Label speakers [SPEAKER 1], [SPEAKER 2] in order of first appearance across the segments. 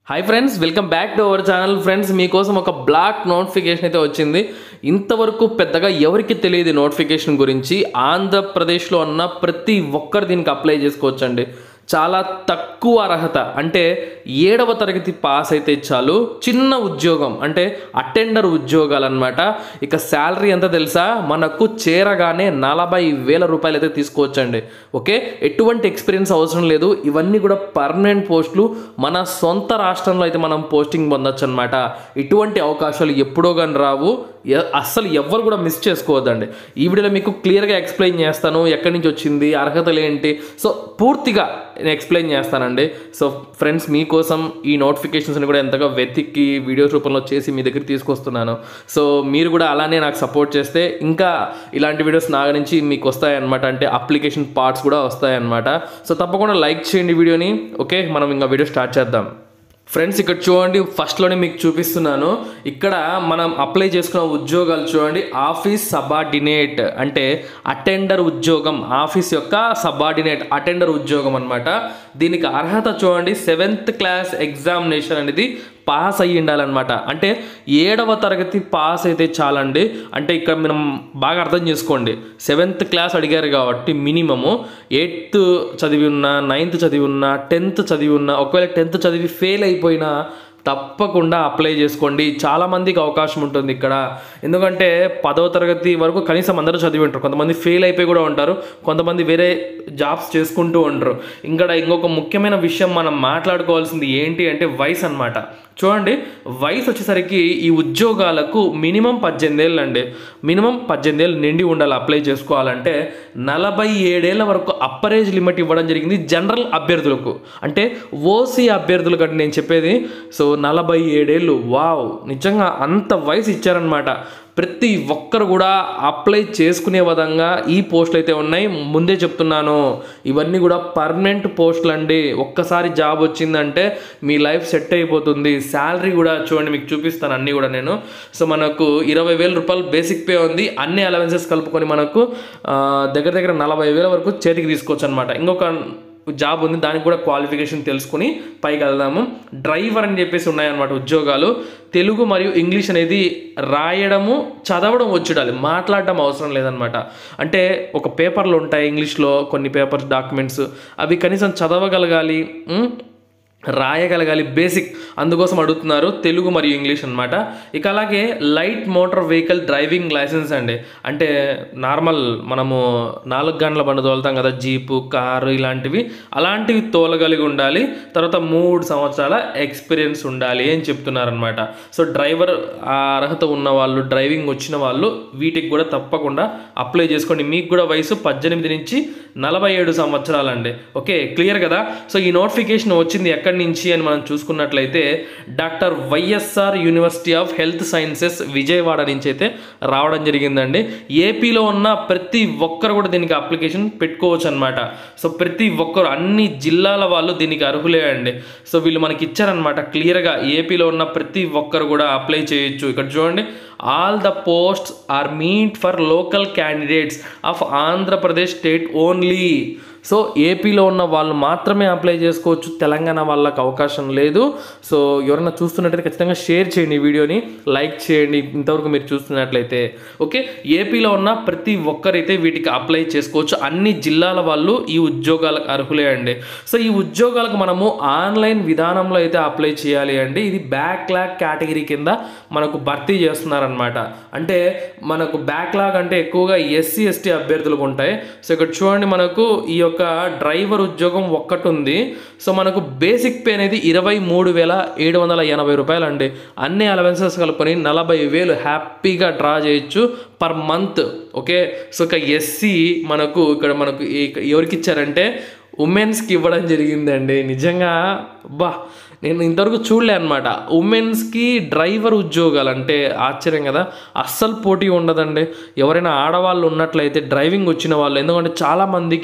[SPEAKER 1] Hi friends welcome back to our channel friends మీకోసం ఒక black notification అయితే వచ్చింది ఇంతవరకు పెద్దగా ఎవరికి తెలియదు నోటిఫికేషన్ గురించి ఆంధ్రప్రదేశ్లో ఉన్న ప్రతి ఒక్కరు దీనికి అప్లై చేసుకోవచ్చండి చాలా తక్కువ అర్హత అంటే ఏడవ తరగతి పాస్ అయితే చాలు చిన్న ఉద్యోగం అంటే అటెండర్ ఉద్యోగాలు అనమాట ఇక శాలరీ ఎంత తెలుసా మనకు చేరగానే నలభై వేల రూపాయలు అయితే తీసుకోవచ్చండి ఓకే ఎటువంటి ఎక్స్పీరియన్స్ అవసరం లేదు ఇవన్నీ కూడా పర్మనెంట్ పోస్టులు మన సొంత రాష్ట్రంలో అయితే మనం పోస్టింగ్ పొందొచ్చు అనమాట ఇటువంటి అవకాశాలు ఎప్పుడో కానీ రావు ఎ- అస్సలు ఎవ్వరు కూడా మిస్ చేసుకోవద్దండి ఈ వీడియోలో మీకు క్లియర్గా ఎక్స్ప్లెయిన్ చేస్తాను ఎక్కడి నుంచి వచ్చింది అర్హతలు ఏంటి సో పూర్తిగా నేను ఎక్స్ప్లెయిన్ చేస్తానండి సో ఫ్రెండ్స్ మీకోసం ఈ నోటిఫికేషన్స్ని కూడా ఎంతగా వెతికి వీడియోస్ రూపంలో చేసి మీ దగ్గర తీసుకొస్తున్నాను సో మీరు కూడా అలానే నాకు సపోర్ట్ చేస్తే ఇంకా ఇలాంటి వీడియోస్ నా నుంచి మీకు వస్తాయన్నమాట అంటే అప్లికేషన్ పార్ట్స్ కూడా వస్తాయన్నమాట సో తప్పకుండా లైక్ చేయండి వీడియోని ఓకే మనం ఇంకా వీడియో స్టార్ట్ చేద్దాం ఫ్రెండ్స్ ఇక్కడ చూడండి ఫస్ట్లోనే మీకు చూపిస్తున్నాను ఇక్కడ మనం అప్లై చేసుకున్న ఉద్యోగాలు చూడండి ఆఫీస్ సబార్డినేట్ అంటే అటెండర్ ఉద్యోగం ఆఫీస్ యొక్క సబార్డినేట్ అటెండర్ ఉద్యోగం అన్నమాట దీనికి అర్హత చూడండి సెవెంత్ క్లాస్ ఎగ్జామినేషన్ అనేది పాస్ అయ్యి ఉండాలన్నమాట అంటే ఏడవ తరగతి పాస్ అయితే చాలండి అంటే ఇక్కడ మనం బాగా అర్థం చేసుకోండి సెవెంత్ క్లాస్ అడిగారు కాబట్టి మినిమము ఎయిత్ చదివి ఉన్నా నైన్త్ చదివి ఉన్నా టెన్త్ చదివి ఉన్నా ఒకవేళ టెన్త్ చదివి ఫెయిల్ అయిపోయినా తప్పకుండా అప్లై చేసుకోండి చాలా మందికి అవకాశం ఉంటుంది ఇక్కడ ఎందుకంటే పదవ తరగతి వరకు కనీసం అందరూ చదివి ఉంటారు కొంతమంది ఫెయిల్ అయిపోయి కూడా ఉంటారు కొంతమంది వేరే జాబ్స్ చేసుకుంటూ ఉంటారు ఇక్కడ ఇంకొక ముఖ్యమైన విషయం మనం మాట్లాడుకోవాల్సింది ఏంటి అంటే వయసు అన్నమాట చూడండి వయసు వచ్చేసరికి ఈ ఉద్యోగాలకు మినిమం పద్దెనిమిది ఏళ్ళు అండి మినిమం పద్దెనిమిది ఏళ్ళు నిండి ఉండాలి అప్లై చేసుకోవాలంటే నలభై ఏడేళ్ల వరకు అప్పర్ ఏజ్ లిమిట్ ఇవ్వడం జరిగింది జనరల్ అభ్యర్థులకు అంటే ఓసీ అభ్యర్థులకు అంటే నేను చెప్పేది సో నలభై ఏడేళ్ళు వావ్ నిజంగా అంత వయసు ఇచ్చారనమాట ప్రతి ఒక్కరు కూడా అప్లై చేసుకునే విధంగా ఈ పోస్టులు అయితే ఉన్నాయి ముందే చెప్తున్నాను ఇవన్నీ కూడా పర్మనెంట్ పోస్టులు అండి ఒక్కసారి జాబ్ వచ్చిందంటే మీ లైఫ్ సెట్ అయిపోతుంది శాలరీ కూడా చూడండి మీకు చూపిస్తాను అన్నీ కూడా నేను సో మనకు ఇరవై వేల రూపాయలు బేసిక్ పే ఉంది అన్ని అలవెన్సెస్ కలుపుకొని మనకు ఆ, దగ్గర దగ్గర నలభై వేల వరకు చేతికి తీసుకోవచ్చు అనమాట ఇంకొక జాబ్ ఉంది దానికి కూడా క్వాలిఫికేషన్ తెలుసుకుని పైకి వెళ్దాము డ్రైవర్ అని చెప్పేసి ఉన్నాయన్నమాట ఉద్యోగాలు తెలుగు మరియు ఇంగ్లీష్ అనేది రాయడము చదవడం వచ్చుడాలి మాట్లాడడం అవసరం లేదనమాట అంటే ఒక పేపర్లు ఉంటాయి ఇంగ్లీష్లో కొన్ని పేపర్స్ డాక్యుమెంట్స్ అవి కనీసం చదవగలగాలి ఉం? రాయగలగాలి బేసిక్ అందుకోసం అడుగుతున్నారు తెలుగు మరియు ఇంగ్లీష్ అనమాట ఇక అలాగే light motor vehicle driving licence అండి అంటే నార్మల్ మనము నాలుగు గంటల బండి తోలుతాం కదా జీపు కారు ఇలాంటివి అలాంటివి తోలగలిగి ఉండాలి తర్వాత మూడు సంవత్సరాల ఎక్స్పీరియన్స్ ఉండాలి అని చెప్తున్నారనమాట సో డ్రైవర్ ఆ అర్హత ఉన్న వాళ్ళు డ్రైవింగ్ వచ్చిన వాళ్ళు వీటికి కూడా తప్పకుండా అప్లై చేసుకోండి మీకు కూడా వయసు పద్దెనిమిది నుంచి నలభై ఏడు సంవత్సరాలండి ఓకే క్లియర్ కదా సో ఈ నోటిఫికేషన్ వచ్చింది ఎక్కడి నుంచి అని మనం చూసుకున్నట్లయితే Doctor YSR University of Health Sciences Vijayawada నుంచి అయితే రావడం జరిగిందండి ఏపీలో ఉన్న ప్రతి ఒక్కరు కూడా దీనికి అప్లికేషన్ పెట్టుకోవచ్చు అనమాట సో ప్రతి ఒక్కరు అన్ని జిల్లాల వాళ్ళు దీనికి అర్హులే అండి సో వీళ్ళు మనకి ఇచ్చారనమాట క్లియర్గా ఏపీలో ఉన్న ప్రతి ఒక్కరు కూడా అప్లై చేయొచ్చు ఇక్కడ చూడండి all the posts are meant for local candidates of Andhra Pradesh state only so ఏపీలో ఉన్న వాళ్ళు మాత్రమే అప్లై చేసుకోవచ్చు తెలంగాణ వాళ్ళకి అవకాశం లేదు సో ఎవరైనా చూస్తున్నట్టయితే ఖచ్చితంగా షేర్ చేయండి ఈ వీడియోని లైక్ చేయండి ఇంతవరకు మీరు చూస్తున్నట్లయితే ఓకే ఏపీలో ఉన్న ప్రతి ఒక్కరైతే వీటికి అప్లై చేసుకోవచ్చు అన్ని జిల్లాల వాళ్ళు ఈ ఉద్యోగాలకు అర్హులే అండి సో ఈ ఉద్యోగాలకు మనము ఆన్లైన్ విధానంలో అయితే అప్లై చేయాలి అండి ఇది బ్యాక్లాగ్ కేటగిరీ కింద మనకు భర్తీ చేస్తున్నారనమాట అంటే మనకు బ్యాక్లాగ్ అంటే ఎక్కువగా ఎస్సీ ఎస్టీ అభ్యర్థులకు ఉంటాయి సో ఇక్కడ చూడండి మనకు ఈ యొక్క డ్రైవర్ ఉద్యోగం ఒక్కటి ఉంది సో మనకు బేసిక్ పే అనేది ఇరవై మూడు వేల ఏడు వందల ఎనభై రూపాయలు అండి అన్ని అలవెన్సెస్ కలుపుకొని నలభై వేలు హ్యాపీగా డ్రా చేయొచ్చు పర్ మంత్ ఓకే సో ఇక ఎస్సీ మనకు ఇక్కడ మనకు ఈ- ఎవరికి ఇచ్చారంటే ఉమెన్స్కి ఇవ్వడం జరిగిందండి నిజంగా బా నేను ఇంతవరకు చూడలే అనమాట ఉమెన్స్కి డ్రైవర్ ఉద్యోగాలు అంటే ఆశ్చర్యం కదా అస్సలు పోటీ ఉండదండి ఎవరైనా ఆడవాళ్ళు ఉన్నట్లయితే డ్రైవింగ్ వచ్చిన వాళ్ళు ఎందుకంటే చాలామందికి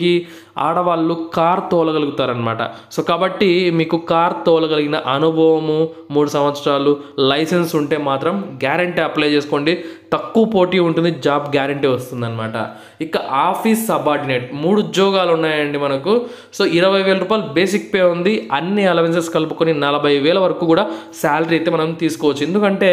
[SPEAKER 1] ఆడవాళ్ళు కార్ తోలగలుగుతారనమాట సో కాబట్టి మీకు కార్ తోలగలిగిన అనుభవము మూడు సంవత్సరాలు లైసెన్స్ ఉంటే మాత్రం గ్యారంటీ అప్లై చేసుకోండి తక్కువ పోటీ ఉంటుంది జాబ్ గ్యారంటీ వస్తుందన్నమాట ఇక ఆఫీస్ సబార్డినేట్ మూడు ఉద్యోగాలు ఉన్నాయండి మనకు సో ఇరవై వేల రూపాయలు బేసిక్ పే ఉంది అన్ని అలవెన్సెస్ కలుపుకొని నలభై వేల వరకు కూడా శాలరీ అయితే మనం తీసుకోవచ్చు ఎందుకంటే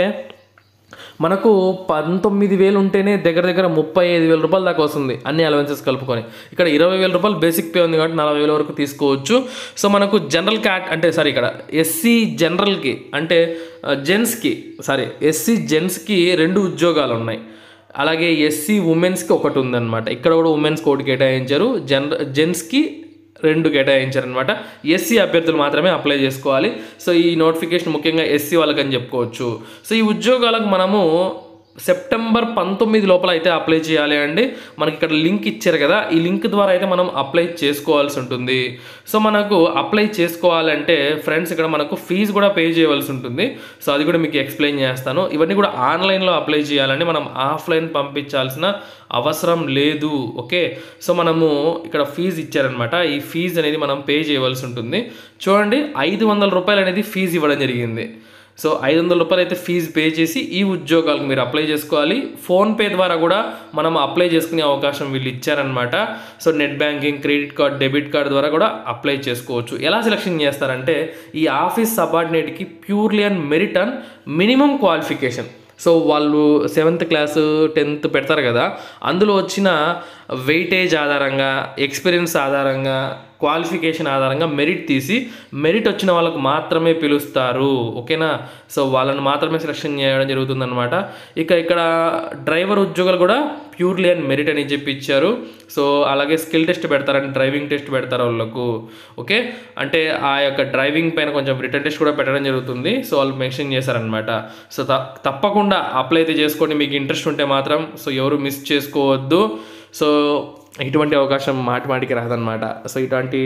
[SPEAKER 1] మనకు పంతొమ్మిది వేలు ఉంటేనే దగ్గర దగ్గర ముప్పై ఐదు వేల రూపాయల దాకా వస్తుంది అన్ని అలవెన్సెస్ కలుపుకొని ఇక్కడ ఇరవై వేల రూపాయలు బేసిక్ పే ఉంది కాబట్టి నలభై వేల వరకు తీసుకోవచ్చు సో మనకు జనరల్ క్యాట్ అంటే సారీ ఇక్కడ ఎస్సీ జనరల్కి అంటే జెంట్స్కి సారీ ఎస్సీ జెంట్స్కి రెండు ఉద్యోగాలు ఉన్నాయి అలాగే ఎస్సీ ఉమెన్స్కి ఒకటి ఉందన్నమాట ఇక్కడ కూడా ఉమెన్స్ కోడ్ కేటాయించారు జన్ జెంట్స్కి రెండు కేటాయించారనమాట ఎస్సీ అభ్యర్థులు మాత్రమే అప్లై చేసుకోవాలి సో ఈ నోటిఫికేషన్ ముఖ్యంగా ఎస్సీ వాళ్ళకని చెప్పుకోవచ్చు సో ఈ ఉద్యోగాలకు మనము సెప్టెంబర్ పంతొమ్మిది లోపల అయితే అప్లై చేయాలి అండి మనకి ఇక్కడ లింక్ ఇచ్చారు కదా ఈ లింక్ ద్వారా అయితే మనం అప్లై చేసుకోవాల్సి ఉంటుంది సో మనకు అప్లై చేసుకోవాలంటే ఫ్రెండ్స్ ఇక్కడ మనకు ఫీజు కూడా పే చేయవలసి ఉంటుంది సో అది కూడా మీకు ఎక్స్ప్లెయిన్ చేస్తాను ఇవన్నీ కూడా ఆన్లైన్లో అప్లై చేయాలండి మనం ఆఫ్లైన్ పంపించాల్సిన అవసరం లేదు ఓకే సో మనము ఇక్కడ ఫీజు ఇచ్చారనమాట ఈ ఫీజు అనేది మనం పే చేయవలసి ఉంటుంది చూడండి ఐదు వందల రూపాయలు అనేది ఫీజు ఇవ్వడం జరిగింది సో ఐదు వందల రూపాయలు అయితే ఫీజు పే చేసి ఈ ఉద్యోగాలకు మీరు అప్లై చేసుకోవాలి ఫోన్పే ద్వారా కూడా మనం అప్లై చేసుకునే అవకాశం వీళ్ళు ఇచ్చారనమాట so net banking credit card debit card ద్వారా కూడా అప్లై చేసుకోవచ్చు ఎలా సెలెక్షన్ చేస్తారంటే ఈ ఆఫీస్ సబార్డినేట్కి purely and merit and minimum qualification so వాళ్ళు సెవెంత్ క్లాస్ టెన్త్ పెడతారు కదా అందులో వచ్చిన వెయిటేజ్ ఆధారంగా ఎక్స్పీరియన్స్ ఆధారంగా క్వాలిఫికేషన్ ఆధారంగా మెరిట్ తీసి మెరిట్ వచ్చిన వాళ్ళకు మాత్రమే పిలుస్తారు ఓకేనా సో వాళ్ళని మాత్రమే సెలెక్షన్ చేయడం జరుగుతుందన్నమాట ఇక ఇక్కడ డ్రైవర్ ఉద్యోగాలు కూడా ప్యూర్లీ అండ్ మెరిట్ అని చెప్పి ఇచ్చారు సో అలాగే స్కిల్ టెస్ట్ పెడతారని డ్రైవింగ్ టెస్ట్ పెడతారు వాళ్ళకు ఓకే అంటే ఆ యొక్క డ్రైవింగ్ పైన కొంచెం రిటర్న్ టెస్ట్ కూడా పెట్టడం జరుగుతుంది సో వాళ్ళు మెన్షన్ చేశారనమాట సో త- తప్పకుండా అప్లై అయితే చేసుకోండి మీకు ఇంట్రెస్ట్ ఉంటే మాత్రం సో ఎవరు మిస్ చేసుకోవద్దు సో ఇటువంటి అవకాశం మాటి మాటికి రాదనమాట సో ఇటువంటి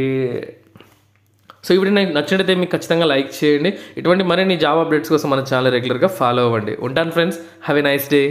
[SPEAKER 1] సో ఇప్పుడు నాకు నచ్చినట్టయితే మీకు ఖచ్చితంగా లైక్ చేయండి ఇటువంటి మరిన్ని జాబ్ అప్డేట్స్ కోసం మన ఛానల్ రెగ్యులర్గా ఫాలో అవ్వండి ఉంటాను friends have a nice day